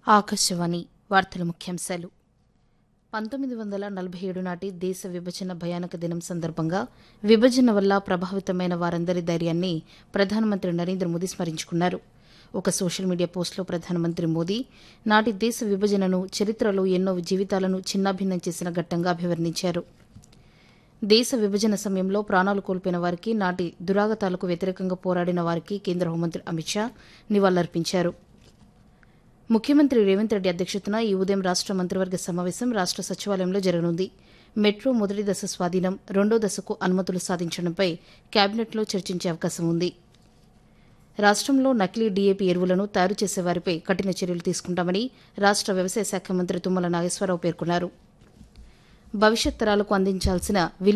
ఆకాశవాణి వార్తల ముఖ్యాంశాలు పంతొమ్మిది వందల నలభై ఏడు నాటి దేశ విభజన భయానక దినం సందర్భంగా విభజన వల్ల ప్రభావితమైన వారందరి ధైర్యాన్ని ప్రధానమంత్రి నరేంద్ర మోదీ స్మరించుకున్నారు ఒక సోషల్ మీడియా పోస్టులో ప్రధానమంత్రి మోదీ నాటి దేశ విభజనను చరిత్రలో ఎన్నో జీవితాలను చిన్నాభిన్నం చేసిన ఘట్టంగా అభివర్ణించారు దేశ విభజన సమయంలో ప్రాణాలు కోల్పోయిన వారికి నాటి దురాగతాలకు వ్యతిరేకంగా పోరాడిన వారికి కేంద్ర హోంమంత్రి అమిత్ షా నివాళులర్పించారు ముఖ్యమంత్రి రేవంత్ రెడ్డి అధ్యక్షతన ఈ ఉదయం రాష్ట మంత్రివర్గ సమావేశం రాష్ట సచివాలయంలో జరగనుంది మెట్రో మొదటి దశ స్వాధీనం రెండో దశకు అనుమతులు సాధించడంపై కేబినెట్లో చర్చించే అవకాశం ఉంది రాష్ట్రంలో నకిలీ డీఏపీ ఎరువులను తయారు చేసే వారిపై కఠిన చర్యలు తీసుకుంటామని రాష్ట వ్యవసాయ శాఖ మంత్రి తుమ్మల నాగేశ్వరరావు పేర్కొన్నారు భవిష్యత్ తరాలకు అందించాల్సిన